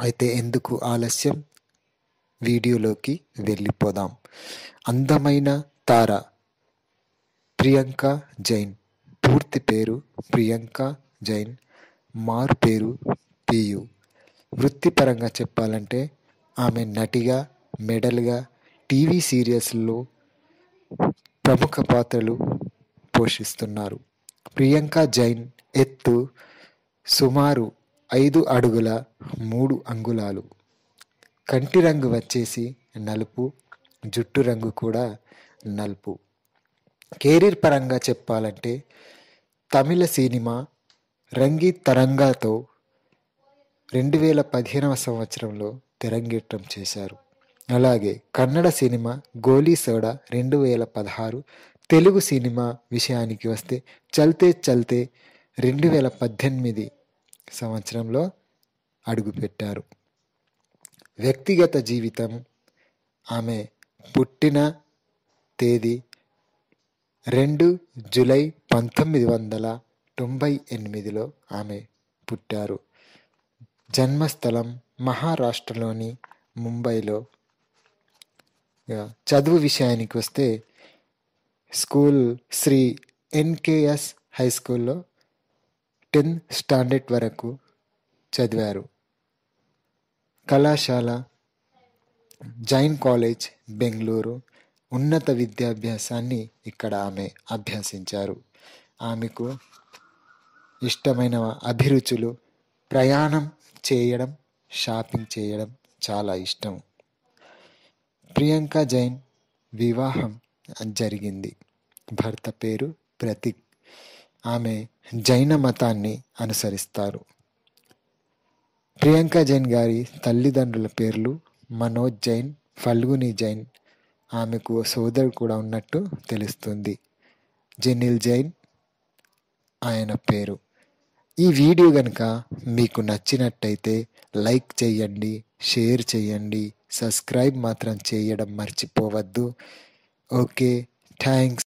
అయితే ఎందుకు ఆలస్యం వీడియోలోకి వెళ్ళిపోదాం అందమైన తార ప్రియాంక జైన్ పూర్తి పేరు ప్రియాంక జైన్ మారు పేరు పియు వృత్తిపరంగా చెప్పాలంటే ఆమె నటిగా మెడల్గా టీవీ సీరియల్స్లో ప్రముఖ పాత్రలు పోషిస్తున్నారు ప్రియాంక జైన్ ఎత్తు సుమారు ఐదు అడుగుల మూడు అంగుళాలు కంటి రంగు వచ్చేసి నలుపు జుట్టు రంగు కూడా నలుపు కెరీర్ పరంగా చెప్పాలంటే తమిళ సినిమా రంగి తరంగాతో రెండు వేల పదిహేనవ సంవత్సరంలో తెరంగేట్రం చేశారు అలాగే కన్నడ సినిమా గోలీ సోడా రెండు వేల పదహారు తెలుగు సినిమా విషయానికి వస్తే చల్తే చల్తే రెండు వేల పద్దెనిమిది సంవత్సరంలో అడుగుపెట్టారు వ్యక్తిగత జీవితం ఆమె పుట్టిన తేదీ రెండు జూలై పంతొమ్మిది వందల తొంభై ఎనిమిదిలో ఆమె పుట్టారు జన్మస్థలం మహారాష్ట్రలోని ముంబైలో ఇక చదువు విషయానికి వస్తే స్కూల్ శ్రీ ఎన్కేఎస్ హై స్కూల్లో టెన్త్ స్టాండర్డ్ వరకు చదివారు కళాశాల జైన్ కాలేజ్ బెంగళూరు ఉన్నత విద్యాభ్యాసాన్ని ఇక్కడ ఆమె అభ్యసించారు ఆమెకు ఇష్టమైన అభిరుచులు ప్రయాణం చేయడం షాపింగ్ చేయడం చాలా ఇష్టం ప్రియాంక జైన్ వివాహం జరిగింది భర్త పేరు ప్రతీక్ ఆమె జైన మతాన్ని అనుసరిస్తారు ప్రియాంక జైన్ గారి తల్లిదండ్రుల పేర్లు మనోజ్ జైన్ ఫల్గుని జైన్ ఆమెకు సోదరుడు కూడా ఉన్నట్టు తెలుస్తుంది జెనిల్ జైన్ ఆయన పేరు ఈ వీడియో కనుక మీకు నచ్చినట్టయితే లైక్ చేయండి షేర్ చేయండి సబ్స్క్రైబ్ మాత్రం చేయడం మర్చిపోవద్దు ఓకే థ్యాంక్స్